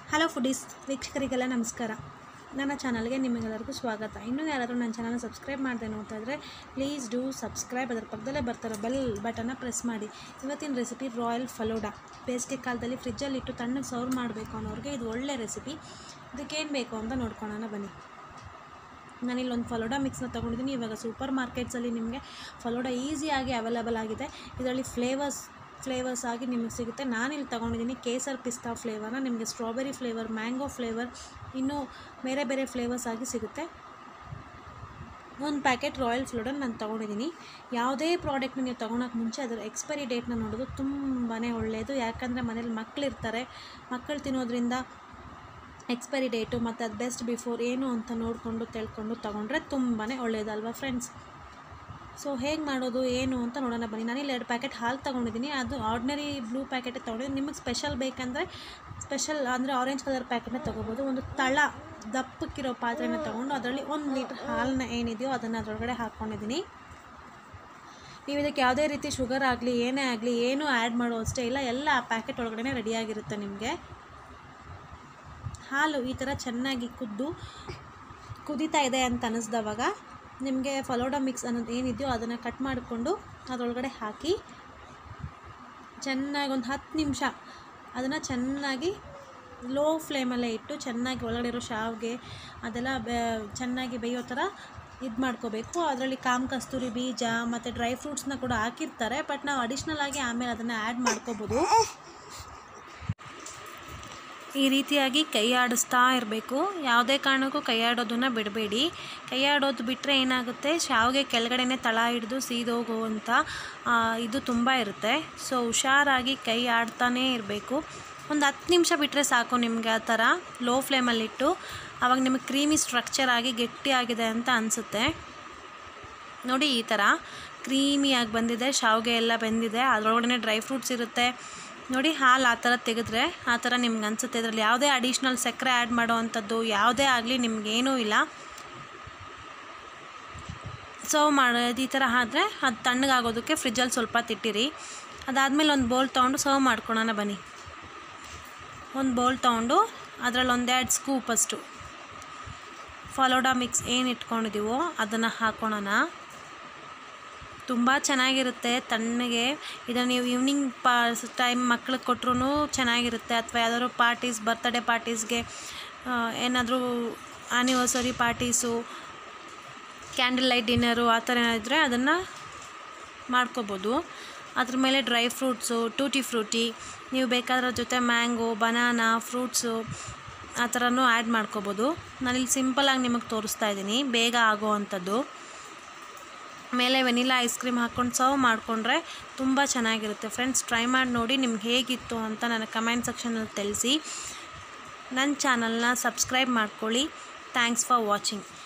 hello foodies ವೀಕ್ಷಕರಿಗೆಲ್ಲ ನಮಸ್ಕಾರ ನನ್ನ ಚಾನಲ್ಗೆ ನಿಮಗೆಲ್ಲರಿಗೂ ಸ್ವಾಗತ ಇನ್ನೂ ಯಾರಾದರೂ ನನ್ನ ಚಾನಲ್ನ ಸಬ್ಸ್ಕ್ರೈಬ್ ಮಾಡದೆ ನೋಡ್ತಾ ಇದ್ದರೆ ಪ್ಲೀಸ್ ಡೂ ಸಬ್ಸ್ಕ್ರೈಬ್ ಅದರ ಪಕ್ಕದಲ್ಲೇ ಬರ್ತಾರೆ ಬೆಲ್ ಬಟನ್ನ ಪ್ರೆಸ್ ಮಾಡಿ ಇವತ್ತಿನ ರೆಸಿಪಿ ರಾಯಲ್ ಫಲೋಡಾ ಬೇಸಿಗೆ ಕಾಲದಲ್ಲಿ ಫ್ರಿಜ್ಜಲ್ಲಿ ಇಟ್ಟು ತಣ್ಣಗೆ ಸರ್ವ್ ಮಾಡಬೇಕು ಅನ್ನೋರಿಗೆ ಇದು ಒಳ್ಳೆ ರೆಸಿಪಿ ಇದಕ್ಕೇನು ಬೇಕು ಅಂತ ನೋಡ್ಕೊಳ್ಳೋಣ ಬನ್ನಿ ನಾನಿಲ್ಲಿ ಒಂದು ಫಲೋಡಾ ಮಿಕ್ಸ್ನ ತೊಗೊಂಡಿದ್ದೀನಿ ಇವಾಗ ಸೂಪರ್ ಮಾರ್ಕೆಟ್ಸಲ್ಲಿ ನಿಮಗೆ ಫಲೋಡಾ ಈಸಿಯಾಗಿ ಅವೈಲೇಬಲ್ ಆಗಿದೆ ಇದರಲ್ಲಿ ಫ್ಲೇವರ್ಸ್ ಫ್ಲೇವರ್ಸ್ ಆಗಿ ನಿಮಗೆ ಸಿಗುತ್ತೆ ನಾನಿಲ್ಲಿ ತೊಗೊಂಡಿದ್ದೀನಿ ಕೇಸರ್ ಪಿಸ್ತಾ ಫ್ಲೇವರ್ನ ನಿಮಗೆ ಸ್ಟ್ರಾಬೆರಿ ಫ್ಲೇವರ್ ಮ್ಯಾಂಗೋ ಫ್ಲೇವರ್ ಇನ್ನೂ ಬೇರೆ ಬೇರೆ ಫ್ಲೇವರ್ಸ್ ಆಗಿ ಸಿಗುತ್ತೆ ಒಂದು ಪ್ಯಾಕೆಟ್ ರಾಯಲ್ ಫ್ಲೋಡಾ ನಾನು ತೊಗೊಂಡಿದ್ದೀನಿ ಯಾವುದೇ ಪ್ರಾಡಕ್ಟ್ನ ನೀವು ತೊಗೊಳಕ್ಕೆ ಮುಂಚೆ ಅದರ ಎಕ್ಸ್ಪೈರಿ ಡೇಟ್ನ ನೋಡೋದು ತುಂಬಾ ಒಳ್ಳೆಯದು ಯಾಕಂದರೆ ಮನೇಲಿ ಮಕ್ಕಳಿರ್ತಾರೆ ಮಕ್ಕಳು ತಿನ್ನೋದ್ರಿಂದ ಎಕ್ಸ್ಪೈರಿ ಡೇಟು ಮತ್ತು ಅದು ಬೆಸ್ಟ್ ಬಿಫೋರ್ ಏನು ಅಂತ ನೋಡಿಕೊಂಡು ತಿಳ್ಕೊಂಡು ತೊಗೊಂಡ್ರೆ ತುಂಬಾ ಒಳ್ಳೆಯದಲ್ವಾ ಫ್ರೆಂಡ್ಸ್ ಸೊ ಹೇಗೆ ಮಾಡೋದು ಏನು ಅಂತ ನೋಡೋಣ ಬನ್ನಿ ನಾನಿಲ್ಲಿ ಎರಡು ಪ್ಯಾಕೆಟ್ ಹಾಲು ತೊಗೊಂಡಿದ್ದೀನಿ ಅದು ಆರ್ಡಿನರಿ ಬ್ಲೂ ಪ್ಯಾಕೆಟೇ ತೊಗೊಂಡಿದ್ದೀನಿ ನಿಮಗೆ ಸ್ಪೆಷಲ್ ಬೇಕಂದರೆ ಸ್ಪೆಷಲ್ ಅಂದರೆ ಆರೆಂಜ್ ಕಲರ್ ಪ್ಯಾಕೆಟ್ನ ತೊಗೋಬೋದು ಒಂದು ತಳ ದಪ್ಪಕ್ಕಿರೋ ಪಾತ್ರೆನ ತೊಗೊಂಡು ಅದರಲ್ಲಿ ಒಂದು ಲೀಟ್ರ್ ಹಾಲನ್ನ ಏನಿದೆಯೋ ಅದನ್ನು ಅದರೊಳಗಡೆ ಹಾಕ್ಕೊಂಡಿದ್ದೀನಿ ನೀವು ಇದಕ್ಕೆ ಯಾವುದೇ ರೀತಿ ಶುಗರ್ ಆಗಲಿ ಏನೇ ಆಗಲಿ ಏನೂ ಆ್ಯಡ್ ಮಾಡೋ ಅಷ್ಟೇ ಇಲ್ಲ ಎಲ್ಲ ಆ ಪ್ಯಾಕೆಟ್ ಒಳಗಡೆ ರೆಡಿಯಾಗಿರುತ್ತೆ ನಿಮಗೆ ಹಾಲು ಈ ಥರ ಚೆನ್ನಾಗಿ ಕುದ್ದು ಕುದೀತಾ ಇದೆ ಅಂತ ಅನ್ನಿಸ್ದವಾಗ ನಿಮಗೆ ಫಲೋಡಾ ಮಿಕ್ಸ್ ಅನ್ನೋದು ಏನಿದೆಯೋ ಅದನ್ನು ಕಟ್ ಮಾಡಿಕೊಂಡು ಅದರೊಳಗಡೆ ಹಾಕಿ ಚೆನ್ನಾಗಿ ಒಂದು ಹತ್ತು ನಿಮಿಷ ಅದನ್ನು ಚೆನ್ನಾಗಿ ಲೋ ಫ್ಲೇಮಲ್ಲೇ ಇಟ್ಟು ಚೆನ್ನಾಗಿ ಒಳಗಡೆ ಇರೋ ಶಾವಿಗೆ ಅದೆಲ್ಲ ಬೆ ಚೆನ್ನಾಗಿ ಬೇಯೋ ಥರ ಇದು ಮಾಡ್ಕೋಬೇಕು ಅದರಲ್ಲಿ ಕಾಮ್ ಕಸ್ತೂರಿ ಬೀಜ ಮತ್ತು ಡ್ರೈ ಫ್ರೂಟ್ಸ್ನ ಕೂಡ ಹಾಕಿರ್ತಾರೆ ಬಟ್ ನಾವು ಅಡಿಷ್ನಲ್ ಆಗಿ ಆಮೇಲೆ ಅದನ್ನು ಆ್ಯಡ್ ಮಾಡ್ಕೋಬೋದು ಈ ರೀತಿಯಾಗಿ ಕೈ ಆಡಿಸ್ತಾ ಇರಬೇಕು ಯಾವುದೇ ಕಾರಣಕ್ಕೂ ಕೈ ಆಡೋದನ್ನು ಬಿಡಬೇಡಿ ಕೈ ಆಡೋದು ಬಿಟ್ಟರೆ ಏನಾಗುತ್ತೆ ಶಾವಿಗೆ ಕೆಳಗಡೆನೆ ತಳ ಹಿಡಿದು ಸೀದೋಗುವಂಥ ಇದು ತುಂಬ ಇರುತ್ತೆ ಸೊ ಹುಷಾರಾಗಿ ಕೈ ಆಡ್ತಾನೇ ಇರಬೇಕು ಒಂದು ಹತ್ತು ನಿಮಿಷ ಬಿಟ್ಟರೆ ಸಾಕು ನಿಮಗೆ ಆ ಥರ ಲೋ ಫ್ಲೇಮಲ್ಲಿಟ್ಟು ಆವಾಗ ನಿಮಗೆ ಕ್ರೀಮಿ ಸ್ಟ್ರಕ್ಚರ್ ಆಗಿ ಗಟ್ಟಿಯಾಗಿದೆ ಅಂತ ಅನಿಸುತ್ತೆ ನೋಡಿ ಈ ಥರ ಕ್ರೀಮಿಯಾಗಿ ಬಂದಿದೆ ಶಾವಿಗೆ ಎಲ್ಲ ಬೆಂದಿದೆ ಅದರೊಳಗಡೆ ಡ್ರೈ ಫ್ರೂಟ್ಸ್ ಇರುತ್ತೆ ನೋಡಿ ಹಾಲು ಆ ಥರ ತೆಗೆದ್ರೆ ಆ ಥರ ನಿಮ್ಗೆ ಅನಿಸುತ್ತೆ ಇದರಲ್ಲಿ ಯಾವುದೇ ಅಡಿಷ್ನಲ್ ಸಕ್ಕರೆ ಆ್ಯಡ್ ಮಾಡೋ ಅಂಥದ್ದು ಯಾವುದೇ ಆಗಲಿ ನಿಮಗೇನೂ ಇಲ್ಲ ಸರ್ವ್ ಮಾಡೋದು ಈ ಥರ ಆದರೆ ಅದು ತಣ್ಣಗಾಗೋದಕ್ಕೆ ಫ್ರಿಜ್ಜಲ್ಲಿ ಸ್ವಲ್ಪ ತಿಟ್ಟಿರಿ ಅದಾದಮೇಲೆ ಒಂದು ಬೌಲ್ ತೊಗೊಂಡು ಸರ್ವ್ ಮಾಡ್ಕೊಳೋಣ ಬನ್ನಿ ಒಂದು ಬೌಲ್ ತೊಗೊಂಡು ಅದರಲ್ಲಿ ಒಂದೆರಡು ಸ್ಕೂಪ್ ಅಷ್ಟು ಫಲೋಡಾ ಮಿಕ್ಸ್ ಏನು ಇಟ್ಕೊಂಡಿದ್ದೀವೋ ಅದನ್ನು ಹಾಕ್ಕೊಳೋಣ ತುಂಬ ಚೆನ್ನಾಗಿರುತ್ತೆ ತಣ್ಣಗೆ ಇದನ್ನು ನೀವು ಈವ್ನಿಂಗ್ ಪಾ ಟೈಮ್ ಮಕ್ಳಿಗೆ ಕೊಟ್ರೂ ಚೆನ್ನಾಗಿರುತ್ತೆ ಅಥವಾ ಯಾವ್ದಾದ್ರು ಪಾರ್ಟೀಸ್ ಬರ್ತ್ಡೇ ಪಾರ್ಟೀಸ್ಗೆ ಏನಾದರೂ anniversary parties candle light dinner ಆ ಥರ ಏನಾದರೆ ಅದನ್ನು ಮಾಡ್ಕೋಬೋದು ಅದ್ರ ಮೇಲೆ ಡ್ರೈ ಫ್ರೂಟ್ಸು ಟೂಟಿ ಫ್ರೂಟಿ ನೀವು ಬೇಕಾದ್ರ ಜೊತೆ ಮ್ಯಾಂಗೋ ಬನಾನಾ ಫ್ರೂಟ್ಸು ಆ ಥರನೂ ಆ್ಯಡ್ ಮಾಡ್ಕೋಬೋದು ನಾನಿಲ್ಲಿ ಸಿಂಪಲಾಗಿ ನಿಮಗೆ ತೋರಿಸ್ತಾ ಇದ್ದೀನಿ ಬೇಗ ಆಗೋ ಅಂಥದ್ದು ಮೇಲೆ ವೆನಿಲಾ ಐಸ್ ಕ್ರೀಮ್ ಹಾಕ್ಕೊಂಡು ಸರ್ವ್ ಮಾಡಿಕೊಂಡ್ರೆ ತುಂಬ ಚೆನ್ನಾಗಿರುತ್ತೆ ಫ್ರೆಂಡ್ಸ್ ಟ್ರೈ ಮಾಡಿ ನೋಡಿ ನಿಮ್ಗೆ ಹೇಗಿತ್ತು ಅಂತ ನನಗೆ ಕಮೆಂಟ್ ಸೆಕ್ಷನಲ್ಲಿ ತಿಳಿಸಿ ನನ್ನ ಚಾನಲ್ನ ಸಬ್ಸ್ಕ್ರೈಬ್ ಮಾಡ್ಕೊಳ್ಳಿ ಥ್ಯಾಂಕ್ಸ್ ಫಾರ್ ವಾಚಿಂಗ್